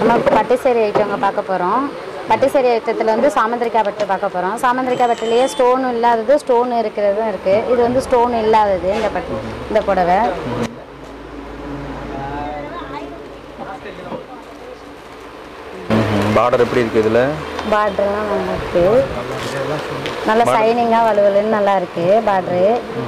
நம்ம இப்போ பட்டு சேரி ஐட்டங்க பார்க்க போகிறோம் பட்டு சேரி ஐட்டத்தில் வந்து சாமந்திரிக்காய் பட்டு பார்க்க போகிறோம் சாமந்திரிக்காய் பட்டுலேயே ஸ்டோன் இல்லாதது ஸ்டோன் இருக்கிறதும் இருக்குது இது வந்து ஸ்டோன் இல்லாதது இந்த பட்டு இந்த புடவை பார்டர் எப்படி இருக்கு இதுல பார்டர்லாம் நல்லா இருக்கு நல்லா ஷைனிங்காக வலுவலுன்னு நல்லா இருக்கு பார்டரு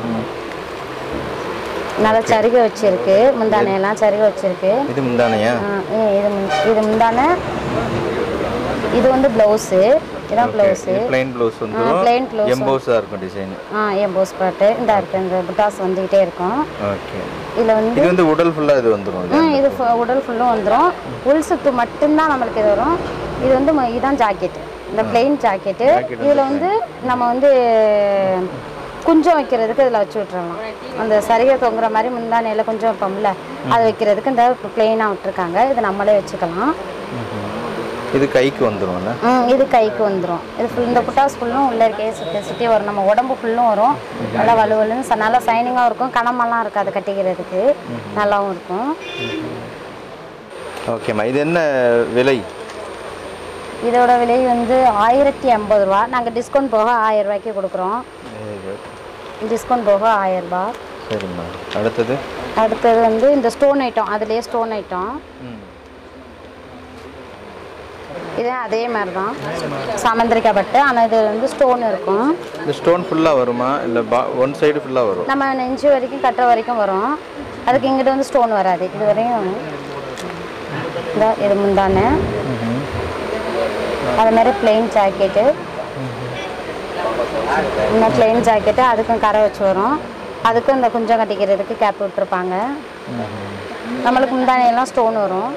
நல்லா சருகு வச்சிருக்கு முந்தானையெல்லாம் சருகு வச்சிருக்கு இது முந்தானையா ஆ, இ- இது முன்- இது முந்தான இது வந்து ப்ளவுஸு இதான் ப்ளவுஸு பிளைன் ப்ளவுஸ் plain வந்துடும் blouse எம்போஸாக இருக்கும் டிசைன் ஆ என் போஸ் பாட்டு இந்த இருக்கு இந்த புட்டாஸ் வந்துக்கிட்டே இருக்கும் ஓகே இதில் வந்து இது வந்து உடல் ஃபுல்லாக இது வந்துடும் ம் இது ஃபு- உடல் ஃபுல்லும் வந்துடும் உள் சுத்து மட்டும்தான் நம்மளுக்கு இது வரும் இது வந்து ம- இதுதான் ஜாக்கெட் இந்த பிளெயின் ஜாக்கெட்டு இதில் வந்து நம்ம வந்து குஞ்சம் வைக்கிறதுக்கு இதில் வச்சு விட்றலாம் அந்த சரிகை தொங்குற மாதிரி முந்தானையில் குஞ்சம் வைப்போம்ல அது வைக்கிறதுக்கு இந்த பிளெயினாக விட்டுருக்காங்க இது நம்மளே வச்சுக்கலாம் இது கைக்கு வந்துடும்ல ம் இது கைக்கு வந்துடும் இது ஃபுல் இந்த புட்டாஸ் ஃபுல்லும் உள்ளே இருக்கே சுற்றி சுற்றி வரும் நம்ம உடம்பு ஃபுல்லும் வரும் நல்லா வலுவலுன்னு ச- நல்லா சைனிங்காக இருக்கும் கனமெல்லாம் இருக்காது கட்டிக்கிறதுக்கு நல்லாவும் இருக்கும் ஓகேம்மா இது என்ன விலை இதோட விலை வந்து ஆயிரத்தி ஐம்பது ரூபா நாங்கள் டிஸ்கவுண்ட் போக ஆயிரம் ரூபாய்க்கு கொடுக்குறோம் Very good. டிஸ்கவுண்ட் போக ஆயிரம் ரூபாய் சரிம்மா அடுத்தது அடுத்தது வந்து இந்த ஸ்டோன் ஐட்டம் அதுலேயே ஸ்டோன் ஐட்டம் ம் இதே அதே மாதிரி தான் சாமந்திரிக்காய் பட்டு ஆனால் இது வந்து ஸ்டோன் இருக்கும் இந்த ஸ்டோன் ஃபுல்லாக வருமா இல்லை பா ஒன் சைடு ஃபுல்லாக வரும் நம்ம நெஞ்சு வரைக்கும் கட்டுற வரைக்கும் வரும் அதுக்கு இங்கிட்ட வந்து ஸ்டோன் வராது இது வரையும் இந்த இது முந்தானே அது மாதிரி பிளெயின் ஜாக்கெட்டு இந்த பிளெயின் ஜாக்கெட்டு அதுக்கும் கரை வச்சு வரும் அதுக்கும் இந்த குஞ்சம் கட்டிக்கிறதுக்கு கேப் விட்டுருப்பாங்க நம்மளுக்கு முந்தானையெல்லாம் ஸ்டோன் வரும்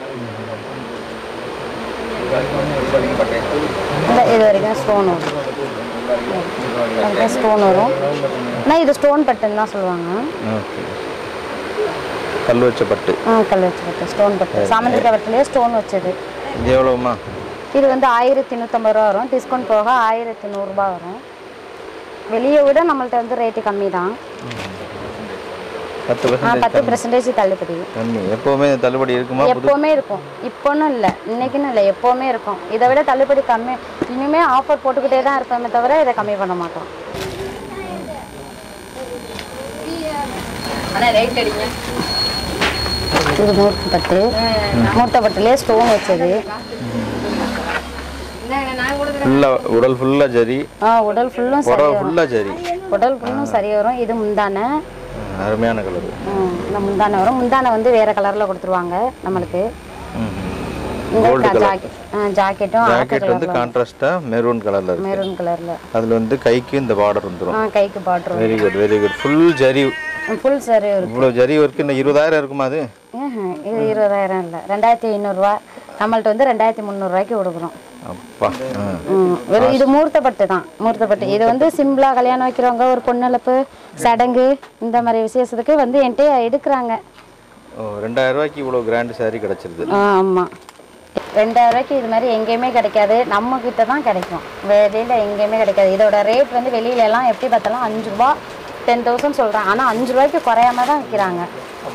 இந்த இது வரைக்கும் ஸ்டோன் வரும் வரைக்கும் ஸ்டோன் வரும் ஆனால் இது ஸ்டோன் பட்டுன்னு தான் சொல்லுவாங்க ஓகே கல் வச்ச பட்டு ஆ கல் வச்சு பட்டு ஸ்டோன் பட்டு சாமந்திரிக்காய் பட்டுலேயே ஸ்டோன் வச்சது இது எவ்வளோம்மா இது வந்து ஆயிரத்தி நூற்றம்பது ரூபா வரும் டிஸ்கவுண்ட் போக ஆயிரத்தி நூறுரூபா வரும் வெளியே விட நம்மள்ட்ட வந்து ரேட்டு கம்மி தான் பத்து ஆ பர்சன்டேஜ் பத்து பெர்சன்டேஜ் தள்ளுபடி கம்மி எப்போவுமே தள்ளுபடி இருக்குமா புது எப்போவுமே இருக்கும் இப்போன்னு இல்லை இன்னைக்குன்னு இல்லை எப்போவுமே இருக்கும் இதை விட தள்ளுபடி கம்மி இனிமே ஆஃபர் போட்டுக்கிட்டே தான் இருப்போமே தவிர இதை கம்மி பண்ண மாட்டோம் இது மூர்த்த பட்டு மூர்த்த பட்டுலேயே ஸ்டோன் வச்சது ஃபுல்லாக உடல் ஃபுல்லாக ஜரி ஆ உடல் ஃபுல்லும் சரி புடவை வரும் ஃபுல்லாக ஜரி உடல் ஃபுல்லும் சரி வரும் இது முந்தானை ம், அருமையான கலர் ம், இந்த முந்தானை வரும் முந்தானை வந்து வேற கலரில் கொடுத்துருவாங்க நம்மளுக்கு இந்த ஜாக்கெட் ஜாக்கெட்டும் ஜாக்கெட் வந்து கான்ட்ராஸ்டாக மெரூன் கலரில் இருக்கு மெரூன் கலரில் அதில் வந்து கைக்கு இந்த பார்டர் வந்துடும் ஆ கைக்கு border very good very good full zari full சரி வரும் இவ்வளோ ஜரி ஒர்க்கு இன்னும் இருபதாயிரம் இருக்குமா அது ம்ஹும். இது இருபதாயிரம் இல்லை ரெண்டாயிரத்தி ஐநூறுரூவா நம்மள்ட்ட வந்து ரெண்டாயிரத்தி முந்நூறுரூவாய்க்கு கொடுக்குறோம் அப்பா ஆ. ம், வெறும் இது மூர்த்தப்பட்டு தான் மூர்த்தப்பட்டு இது வந்து சிம்பிளாக கல்யாணம் வைக்கிறவங்க ஒரு பொண்ணளப்பு சடங்கு இந்த மாதிரி விசேஷத்துக்கு வந்து என்கிட்ட எடுக்கிறாங்க ஓ ரெண்டாயிரம் ரூபாய்க்கு இவ்வளோ கிராண்ட் saree கிடச்சிருது ஆமாம் ரெண்டாயிரம் ரூபாய்க்கு இது மாதிரி எங்கேயுமே கிடைக்காது நம்ம கிட்ட தான் கிடைக்கும் வெளியில் எங்கேயுமே கிடைக்காது இதோட ரேட் வந்து வெளியில எல்லாம் எப்படி பார்த்தாலும் அஞ்சு ரூபா டென் தௌசண்ட் சொல்கிறாங்க ஆனால் அஞ்சு ரூபாய்க்கு குறையாம தான் விற்கிறாங்க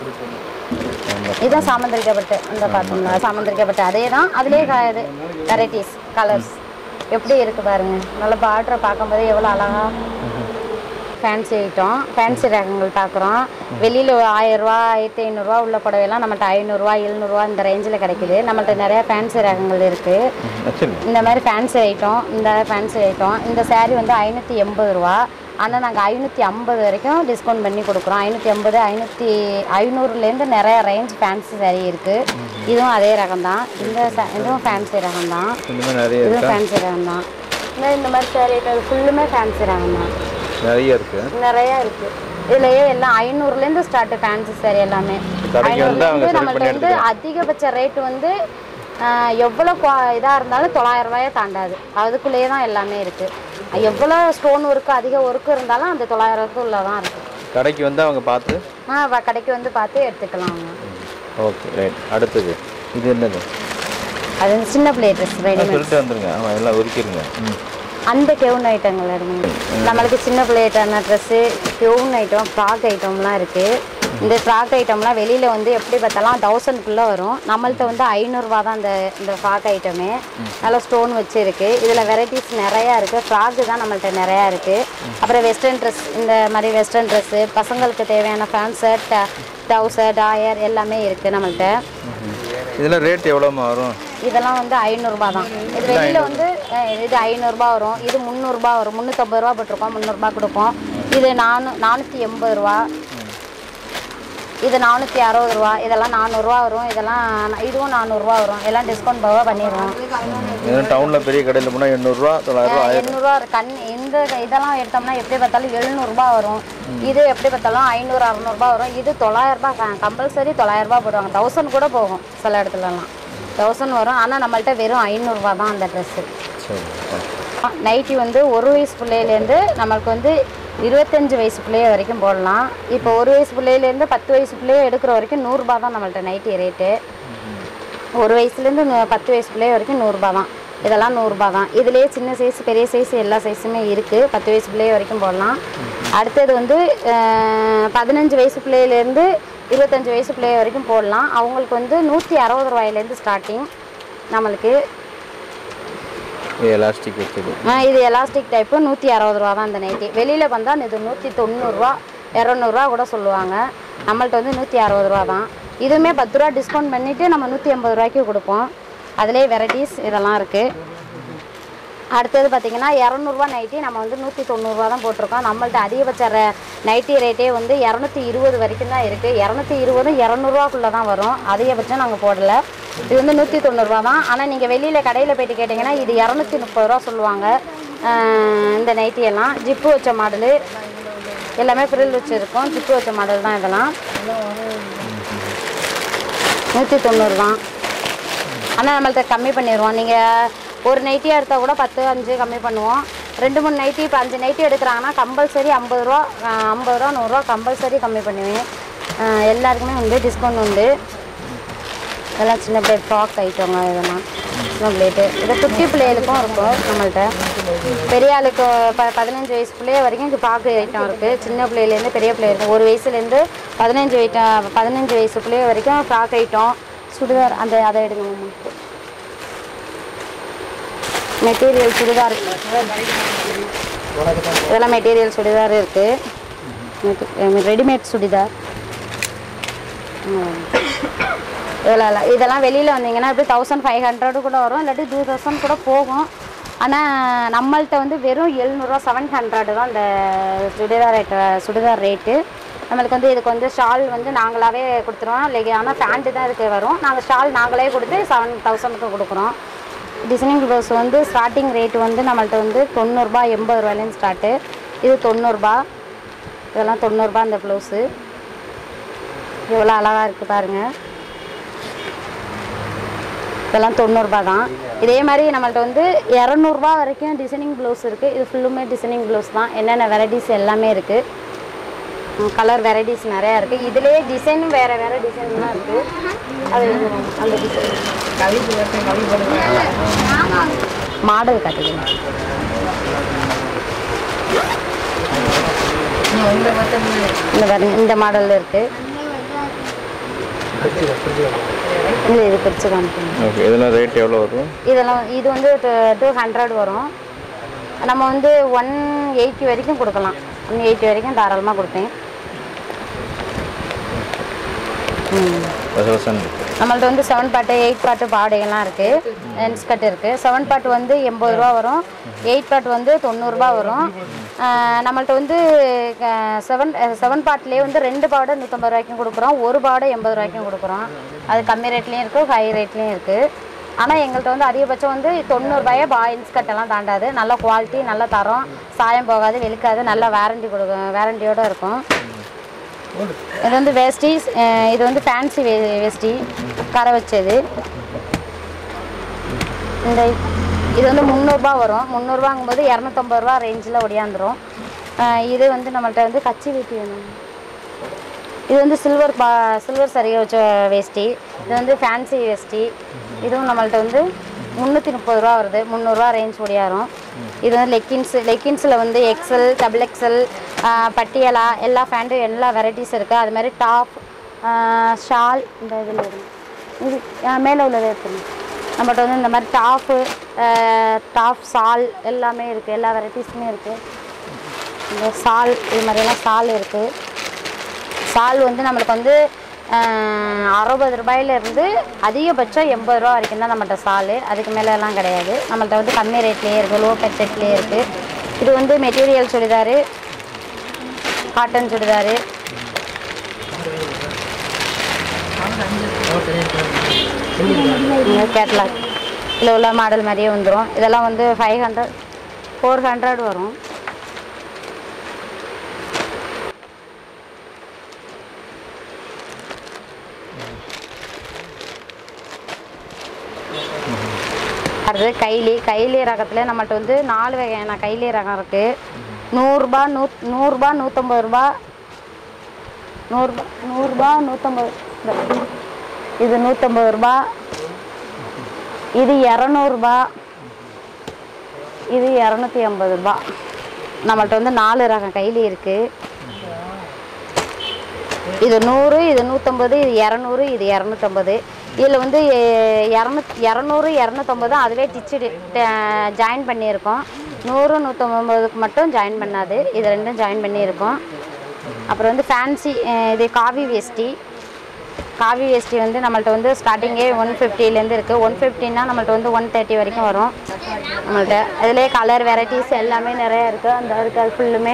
இதுதான் சாமந்திரிக்காய் பட்டு இந்த பார்த்தோம்னா சாமந்திரிக்காய் பட்டு அதே தான் அதுலேயே இது வெரைட்டிஸ் கலர்ஸ் எப்படி இருக்கு பாருங்க நல்ல பார்டரை பார்க்கும்போது எவ்வளோ அழகா ஃபேன்சி ஐட்டம் ஃபேன்சி ரகங்கள் பார்க்குறோம் வெளியில் ஆயிரரூவா ஆயிரத்தி ஐநூறுரூவா உள்ள புடவையெல்லாம் நம்மள்ட்ட ஐநூறுரூவா எழுநூறுவா இந்த ரேஞ்சில் கிடைக்குது நம்மள்ட்ட நிறைய ஃபேன்சி ரகங்கள் இருக்குது வச்சிருங்க இந்த மாதிரி ஃபேன்சி ஐட்டம் இந்த ஃபேன்சி ஐட்டம் இந்த saree வந்து ஐநூற்றி எண்பது ரூபா ஆனால் நாங்கள் ஐநூற்றி ஐம்பது வரைக்கும் டிஸ்கவுண்ட் பண்ணி கொடுக்குறோம் ஐநூற்றி ஐம்பது ஐநூற்றி ஐநூறுலேருந்து நிறைய ரேஞ்ச் ஃபேன்சி saree இருக்குது இதுவும் அதே ரகம் தான் இந்த sa- இதுவும் ஃபேன்சி ரகம் தான் இந்த மாதிரி நிறைய இதுவும் இருக்கா ஃபேன்சி ரகம் தான் இந்த இந்த மாதிரி saree ஐட்டம் ஃபுல்லுமே ஃபேன்சி ரகம் தான் நிறைய இருக்கு நிறைய இருக்கு இதுலயே எல்லாம் ஐநூறுலேருந்து ஸ்டார்ட் ஃபேன்சி saree எல்லாமே கடைக்கு வந்து அவங்க ஐநூறுலேருந்து select நம்மள்ட்ட பண்ணி வந்து அதிகபட்ச ரேட் வந்து ஆஹ், எவ்வளோ இதாக இருந்தாலும் தொள்ளாயிரம் ரூபாயை தாண்டாது அதுக்குள்ளேயே தான் எல்லாமே இருக்குது எவ்வளோ ஸ்டோன் ஒர்க்கு அதிக ஒர்க்கு இருந்தாலும் அந்த தொள்ளாயிரத்துக்குள்ளே தான் இருக்குது கடைக்கு வந்து அவங்க பார்த்து ஆ வ- கடைக்கு வந்து பார்த்து எடுத்துக்கலாம் அவங்க ஓகே ரைட் அடுத்தது இது என்னது அது வந்து சின்ன பிள்ளை ட்ரெஸ் ரெடிமேட் சொல்லிட்டு வந்துருங்க ஆமாம் எல்லாம் உரிக்கிருங்க ம் அந்த கெவுன் ஐட்டங்கள் எடுங்க நம்மளுக்கு சின்ன பிள்ளைகிட்டான ட்ரெஸ்ஸு கெவுன் ஐட்டம் ஃப்ராக் ஐட்டம்லாம் இருக்குது இந்த ஃப்ராக் ஐட்டம்லாம் வெளியில் வந்து எப்படி பார்த்தாலும் தௌசண்ட்குள்ளே வரும் நம்மள்ட்ட வந்து ஐநூறுரூவா தான் இந்த இந்த ஃப்ராக் ஐட்டமே நல்லா ஸ்டோன் வச்சு இருக்கு இதில் வெரைட்டிஸ் நிறையா இருக்குது ஃப்ராக்கு தான் நம்மள்ட்ட நிறையா இருக்குது அப்புறம் வெஸ்டர்ன் ட்ரெஸ் இந்த மாதிரி வெஸ்டர்ன் ட்ரெஸ்ஸு பசங்களுக்கு தேவையான ஃபேன் ஷர்ட் டவுசர் டாயர் எல்லாமே இருக்குது நம்மள்ட்ட இதெல்லாம் ரேட் எவ்வளோமா வரும் இதெல்லாம் வந்து ஐநூறுரூபா தான் இது வெளியில் வந்து அஹ், இது ஐநூறுரூபா வரும் இது முந்நூறுரூபா வரும் முந்நூற்றம்பது ரூபா போட்டிருக்கோம் முந்நூறுரூபா கொடுப்போம் இது நானூ நானூற்றி எண்பது ரூபா இது நானூற்றி அறுபது ரூபா இதெல்லாம் நானூறுரூவா வரும் இதெல்லாம் நா- இதுவும் நானூறுரூவா வரும் எல்லாம் டிஸ்கவுண்ட் போக பண்ணிடுவோம் இதெல்லாம் டவுனில் பெரிய கடையில் போனால் எண்ணூறுரூவா தொள்ளாயிரரூவா எண்ணூறுரூவா கண் இந்த இதெல்லாம் எடுத்தோம்னா எப்படி பார்த்தாலும் எழுநூறுபா வரும் இது எப்படி பார்த்தாலும் ஐநூறு அறநூறுபா வரும் இது தொள்ளாயிரரூபா கம்பல்சரி தொள்ளாயிரரூபா போடுவாங்க தௌசண்ட் கூட போகும் சில இடத்துலலாம் தௌசண்ட் வரும் ஆனால் நம்மள்ட்ட வெறும் ஐநூறுரூவா தான் அந்த ட்ரெஸ்ஸு சரி நைட்டி வந்து ஒரு வயசு பிள்ளையிலேருந்து நம்மளுக்கு வந்து இருபத்தஞ்சு வயசு பிள்ளைய வரைக்கும் போடலாம் இப்போ ஒரு வயசு பிள்ளையிலேருந்து பத்து வயசு பிள்ளைய எடுக்கிற வரைக்கும் நூறுரூபா தான் நம்மள்ட்ட நைட்டி ரேட்டு ஒரு வயசுலேருந்து நூ- பத்து வயசு பிள்ளை வரைக்கும் நூறுரூபா தான் இதெல்லாம் நூறுரூபா தான் இதுலேயே சின்ன சைஸ் பெரிய சைஸ் எல்லா சைஸுமே இருக்குது பத்து வயசு பிள்ளை வரைக்கும் போடலாம் அடுத்தது வந்து அஹ், பதினஞ்சு வயசு பிள்ளையிலேருந்து இருபத்தஞ்சு வயசு பிள்ளை வரைக்கும் போடலாம் அவங்களுக்கு வந்து நூற்றி அறுபது ரூபாயிலேருந்து ஸ்டார்டிங் நம்மளுக்கு இது எலாஸ்டிக் வச்சது ஆ, இது எலாஸ்டிக் டைப்பு நூற்றி அறுபது ரூபா தான் இந்த நைட்டி வெளியில் வந்தால் இது நூற்றி தொண்ணூறுரூவா இரநூறுவா கூட சொல்லுவாங்க நம்மள்ட்ட வந்து நூற்றி அறுபது ரூபா தான் இதுவுமே பத்து ரூபா டிஸ்கவுண்ட் பண்ணிவிட்டு நம்ம நூற்றி ஐம்பது ரூபாய்க்கு கொடுப்போம் அதிலே வெரைட்டிஸ் இதெல்லாம் இருக்குது அடுத்தது பார்த்தீங்கன்னா இரநூறுவா நைட்டி நம்ம வந்து நூற்றி தொண்ணூறுரூவா தான் போட்டிருக்கோம் நம்மள்ட்ட அதிகபட்ச ர- நைட்டி ரேட்டே வந்து இரநூத்தி இருபது வரைக்கும் தான் இருக்குது இரநூத்தி இருபதும் இரநூறுவாக்குள்ளே தான் வரும் அதிகபட்சம் நாங்கள் போடலை இது வந்து நூற்றி தொண்ணூறுரூவா தான் ஆனால் நீங்கள் வெளியில் கடையில் போயிட்டு கேட்டிங்கன்னா இது இரநூத்தி முப்பது ரூபா சொல்லுவாங்க ஆஹ் இந்த நைட்டி எல்லாம் ஜிப்பு வச்ச மாடலு எல்லாமே ஃப்ரில் வச்சுருக்கோம் ஜிப்பு வச்ச மாடல் தான் இதெல்லாம் நூற்றி தொண்ணூறு தான் ஆனால் நம்மள்ட்ட கம்மி பண்ணிடுவோம் நீங்கள் ஒரு நைட்டியாக எடுத்தால் கூட பத்து அஞ்சு கம்மி பண்ணுவோம் ரெண்டு மூணு நைட்டி இப்போ அஞ்சு நைட்டி எடுக்கிறாங்கன்னா கம்பல்சரி ஐம்பது ரூபா அஹ், ஐம்பது ரூபா நூறுரூவா கம்பல்சரி கம்மி பண்ணுவேன் அஹ், எல்லாருக்குமே உண்டு டிஸ்கவுண்ட் உண்டு இதெல்லாம் சின்ன பிளேட் ஃப்ராக் ஐட்டங்க இதெல்லாம் சின்ன பிளேட்டு இது குட்டி பிள்ளைகளுக்கும் இருக்கும் நம்மள்ட்ட பெரிய ஆளுக்கு ப பதினஞ்சு வயசு பிள்ளைய வரைக்கும் இது ஃப்ராக் ஐட்டம் இருக்குது சின்ன பிள்ளையிலேருந்து பெரிய பிள்ளை இருக்கும் ஒரு வயசுலேருந்து பதினஞ்சு ஐட்டம் பதினஞ்சு வயசு பிள்ளைய வரைக்கும் ஃப்ராக் ஐட்டம் சுடிதார் அந்த அதை எடுங்க மாமா. மெட்டீரியல் சுடிதார் இதெல்லாம் மெட்டீரியல் சுடிதார் இருக்குது ரெடிமேட் சுடிதார் ம். இதெல்லாம் இதெல்லாம் வெளியில் வந்தீங்கன்னா எப்படி தௌசண்ட் ஃபைவ் ஹண்ட்ரடு கூட வரும் இல்லாட்டி டூ தௌசண்ட் கூட போகும் ஆனால் நம்மள்ட்ட வந்து வெறும் எழுநூறுவா செவன் ஹண்ட்ரடு தான் இந்த சுடிதார் ரேட்டு சுடிதார் ரேட்டு நம்மளுக்கு வந்து இதுக்கு வந்து ஷால் வந்து நாங்களாவே கொடுத்துருவோம் லைக் ஆனால் பேண்ட்டு தான் இதுக்கு வரும் நாங்கள் ஷால் நாங்களே கொடுத்து செவன் தௌசண்ட்க்கு கொடுக்குறோம் டிசைனிங் ப்ளவுஸ் வந்து ஸ்டார்டிங் ரேட்டு வந்து நம்மள்ட்ட வந்து தொண்ணூறுரூபா எண்பது ரூபாயிலேருந்து ஸ்டார்ட்டு இது தொண்ணூறுரூபா இதெல்லாம் தொண்ணூறுரூபா இந்த ப்ளவுஸு எவ்வளோ அழகாக இருக்குது பாருங்கள் இதெல்லாம் தொண்ணூறுபா தான் இதே மாதிரி நம்மள்ட்ட வந்து இரநூறுபா வரைக்கும் டிசைனிங் ப்ளவுஸ் இருக்குது இது ஃபுல்லுமே டிசைனிங் ப்ளவுஸ் தான் என்னென்ன வெரைட்டிஸ் எல்லாமே இருக்குது கலர் வெரைட்டிஸ் நிறையா இருக்குது இதுலேயே டிசைனும் வேறு வேறு டிசைன்லாம் இருக்குது அது அந்த டிசைன் மாடல் காட்டுகிறேன் இந்த பாருங்க இந்த மாடலில் இருக்குது இல்லை இது பிரித்து காமிக்கணும் ஓகே இதெல்லாம் ரேட் எவ்வளோ வரும் இதெல்லாம் இது வந்து டூ ஹண்ட்ரட் வரும் நம்ம வந்து ஒன் எயிட்டி வரைக்கும் கொடுக்கலாம் ஒன் எயிட்டி வரைக்கும் தாராளமாக கொடுப்பேன் ம் வசவசன் நம்மள்ட்ட வந்து செவன் பாட்டு எயிட் பாட்டு பாடைகள்லாம் இருக்குது லென்ஸ் கட் இருக்குது செவன் பாட்டு வந்து எண்பது ரூபா வரும் எயிட் பாட்டு வந்து தொண்ணூறுரூபா வரும் ஆஹ் நம்மள்ட்ட வந்து செவன் செவன் பாட்டிலே வந்து ரெண்டு பாவடை நூற்றம்பது ரூபாய்க்கும் கொடுக்குறோம் ஒரு பாவடை எண்பது ரூபாய்க்கும் கொடுக்குறோம் அது கம்மி ரேட்லேயும் இருக்குது ஹை ரேட்லேயும் இருக்குது ஆனால் எங்கள்கிட்ட வந்து அதிகபட்சம் வந்து தொண்ணூறுபாயே பாயின்ஸ் கட்டெல்லாம் தாண்டாது நல்ல குவாலிட்டி நல்ல தரம் சாயம் போகாது வெளுக்காது நல்ல வாரண்டி கொடுக்கும் வாரண்டியோடு இருக்கும் இது வந்து வேஷ்டி அஹ் இது வந்து ஃபேன்சி வே வேஷ்டி கரை வச்சது இந்த இது வந்து முந்நூறுபா வரும் முந்நூறுபாங்கும்போது இரநூத்தம்பது ரூபா ரேஞ்சில் ஒடியாந்துரும் அஹ் இது வந்து நம்மள்ட்ட வந்து கச்சி வேட்டி வேணும் இது வந்து சில்வர் பா சில்வர் சரிகை வச்ச வேஷ்டி இது வந்து ஃபேன்சி வேஷ்டி இதுவும் நம்மள்ட்ட வந்து முந்நூற்றி முப்பது ரூபா வருது முந்நூறுரூவா ரேஞ்ச் ஒடியாரும் இது வந்து லெக்கின்ஸ் லெக்கின்ஸில் வந்து எக்ஸல் டபுள் எக்ஸல் பட்டியலா எல்லா ஃபேண்ட்டும் எல்லா வெரைட்டிஸ் இருக்குது அது மாதிரி டாப் ஷால் இந்த இதில் இருக்கு இது ஆ, மேலே உள்ளதை எடுத்துங்க நம்மகிட்ட வந்து இந்த மாதிரி டாப்பு டாப் சால் எல்லாமே இருக்குது எல்லா வெரைட்டிஸுமே இருக்குது இந்த சால் இது மாதிரியெல்லாம் சால் இருக்குது சால் வந்து நம்மளுக்கு வந்து ஆஹ், அறுபது ரூபாயிலேருந்து அதிகபட்சம் எண்பது ரூபா வரைக்கும் தான் நம்மள்ட்ட சால் அதுக்கு மேலெல்லாம் கிடையாது நம்மள்ட்ட வந்து கம்மி ரேட்லேயே இருக்குது லோ பட்ஜெட்லேயே இருக்குது இது வந்து material churidar cotton churidar catalogue இதில் உள்ள மாடல் மாதிரியே வந்துடும் இதெல்லாம் வந்து ஃபைவ் ஹண்ட்ரட் ஃபோர் ஹண்ட்ரட் வரும் அடுத்தது கைலி கைலி ரகத்தில் நம்மள்ட்ட வந்து நாலு வகையான கைலி ரகம் இருக்குது நூறுரூபா நூ நூறுரூபா நூற்றம்பது ரூபா நூறுரூபா நூறுரூபா நூற்றம்பது இது நூற்றம்பது ரூபா இது இரநூறுபா இது இரநூத்தி ஐம்பது ரூபா நம்மள்ட்ட வந்து நாலு ரகம் கைலி இருக்குது இது நூறு இது நூற்றம்பது இது இரநூறு இது இரநூத்தம்பது இதில் வந்து இரநூத் இரநூறு இரநூத்தம்பது அதுவே டிச்சு ஜாயின் பண்ணியிருக்கோம் நூறு நூற்றம்பதுக்கு மட்டும் ஜாயின் பண்ணாது இது ரெண்டும் ஜாயின் பண்ணியிருக்கோம் அப்புறம் வந்து ஃபேன்சி இது காவி வேஷ்டி காவி வேஷ்டி வந்து நம்மள்ட்ட வந்து ஸ்டார்டிங்கே ஒன் ஃபிஃப்டிலேருந்து இருக்குது ஒன் ஃபிஃப்டின்னா நம்மள்ட்ட வந்து ஒன் தேர்ட்டி வரைக்கும் வரும் நம்மள்ட்ட அதுலேயே கலர் வெரைட்டிஸ் எல்லாமே நிறையா இருக்குது அந்த இருக்குது ஃபுல்லுமே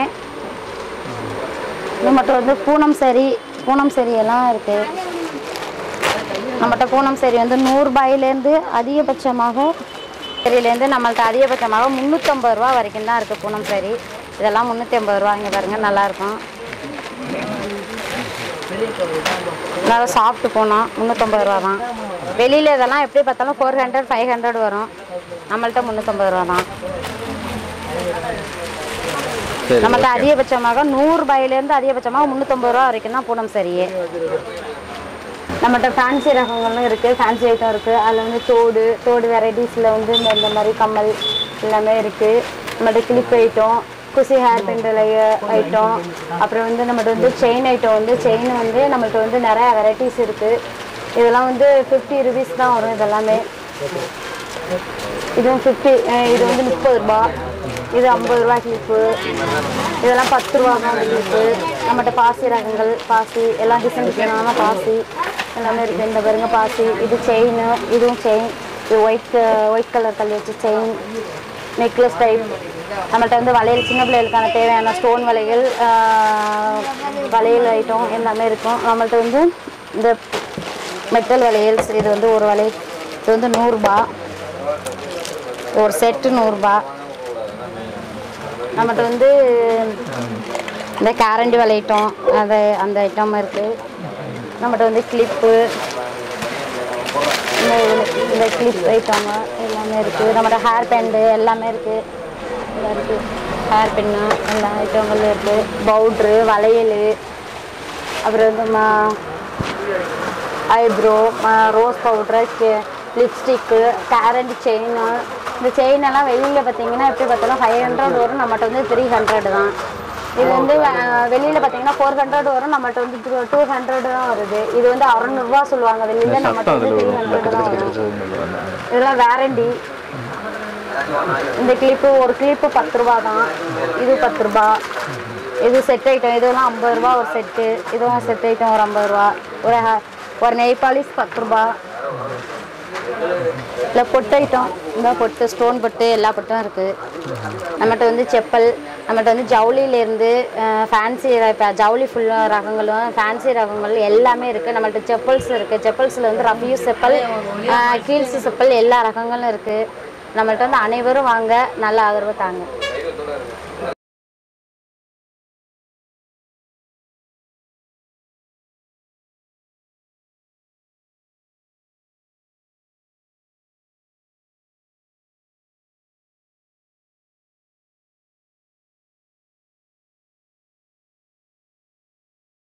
இது மட்டும் வந்து பூனம் சரி பூனம் சரி எல்லாம் இருக்குது நம்மகிட்ட பூனம் சரி வந்து நூறுரூபாயிலேருந்து அதிகபட்சமாக சரியிலேருந்து நம்மள்ட்ட அதிகபட்சமாக முந்நூற்றம்பது ரூபா வரைக்கும் தான் இருக்குது பூனம் சரி இதெல்லாம் முந்நூற்றி ஐம்பது ரூபா இங்கே பாருங்கள் நல்லாயிருக்கும் நல்லா சாப்பிட்டு போனோம் முந்நூற்றம்பது ரூபா தான் வெளியில் இதெல்லாம் எப்படி பார்த்தாலும் ஃபோர் ஹண்ட்ரட் ஃபைவ் ஹண்ட்ரட் வரும் நம்மள்ட்ட முந்நூற்றம்பது ரூபா தான் சரி நம்மள்ட்ட அதிகபட்சமாக நூறுரூபாயிலேருந்து அதிகபட்சமாக முந்நூற்றம்பது ரூபா வரைக்கும் தான் பூனம் சரியே நம்மகிட்ட ஃபேன்சி ரகங்களும் இருக்குது ஃபேன்சி ஐட்டம் இருக்குது அதில் வந்து தோடு தோடு வெரைட்டிஸில் வந்து இந்த இந்த மாதிரி கம்மல் எல்லாமே இருக்குது நம்மகிட்ட கிளிப் ஐட்டம் குசி ஹேர் பெண்டல் ஐட்டம் அப்புறம் வந்து நம்மகிட்ட வந்து செயின் ஐட்டம் வந்து செயின் வந்து நம்மள்ட்ட வந்து நிறையா வெரைட்டிஸ் இருக்குது இதெல்லாம் வந்து ஃபிஃப்டி ருபீஸ் தான் வரும் இதெல்லாமே இதுவும் ஃபிஃப்டி இது வந்து முப்பது ரூபா இது ஐம்பது ரூபா கிளிப்பு இதெல்லாம் பத்து ரூபா தான் கிளிப்பு நம்மகிட்ட பாசி ரகங்கள் பாசி எல்லாம் டிசைன் டிசைனான பாசி எல்லாமே இருக்குது இந்த பாருங்க பாசி இது செயின் இதுவும் செயின் இது ஒயிட் ஒயிட் கலர் கல் வச்சு செயின் நெக்லஸ் டைப் நம்மள்ட்ட வந்து வளையல் சின்ன பிள்ளைகளுக்கான தேவையான ஸ்டோன் வளையல் ஆஹ், வளையல் ஐட்டம் எல்லாமே இருக்கும் நம்மள்ட்ட வந்து இந்த மெட்டல் வளையல்ஸ் இது வந்து ஒரு வளையல் இது வந்து நூறுரூபா ஒரு செட்டு நூறுரூபா நம்மகிட்ட வந்து இந்த கேரண்டி வளையட்டம் அது அந்த ஐட்டம் இருக்குது நம்மகிட்ட வந்து கிளிப்பு இந்த இதுல- இந்த கிளிப் ஐட்டம் எல்லாமே இருக்குது நம்மகிட்ட ஹேர் பேண்டு எல்லாமே இருக்குது எல்லாம் இருக்குது ஹேர் பின்னு எல்லா ஐட்டங்களும் இருக்குது பவுட்ரு வளையல் அப்புறம் வந்து மா ஐப்ரோ ரோஸ் பவுட்ரு லிப்ஸ்டிக்கு கேரண்ட் செயின் இந்த செயின் எல்லாம் வெளியில் பார்த்தீங்கன்னா எப்படி பார்த்தாலும் ஃபைவ் ஹண்ட்ரட் வரும் நம்மகிட்ட வந்து த்ரீ ஹண்ட்ரட் தான் இது வந்து வெளியில் பார்த்தீங்கன்னா ஃபோர் ஹண்ட்ரட் வரும் நம்மகிட்ட வந்து டூ ஹண்ட்ரட் தான் வருது இது வந்து அறநூறுபா சொல்லுவாங்க வெளியில் நம்மகிட்ட சத்தம் வந்து அதில் த்ரீ ஹண்ட்ரட் தான் வரும் வரும் இதெல்லாம் வேரண்டி இந்த கிளிப்பு ஒரு கிளிப்பு பத்து ரூபா தான் இது பத்து ரூபா இது செட் ஐட்டம் இதெல்லாம் ஐம்பது ரூபா ஒரு செட்டு இதுவும் செட் ஐட்டம் ஒரு ஐம்பது ரூபா ஒரு ஹ- ஒரு நெய் பாலிஷ் பத்து ரூபா இல்லை பொட்டு ஐட்டம் இந்த பொட்டு ஸ்டோன் பொட்டு எல்லா பொட்டும் இருக்குது நம்மகிட்ட வந்து செப்பல் நம்மகிட்ட வந்து ஜவுளியிலேருந்து ஃபேன்சி இப்போ ஜவுளி ஃபுல் ரகங்களும் ஃபேன்சி ரகங்கள் எல்லாமே இருக்குது நம்மள்ட்ட செப்பல்ஸ் இருக்குது செப்பல்ஸில் வந்து ரஃப்யூஸ் செப்பல் கீல்ஸ் செப்பல் எல்லா ரகங்களும் இருக்குது நம்மள்ட்ட வந்து அனைவரும் வாங்க நல்ல ஆதரவு தாங்க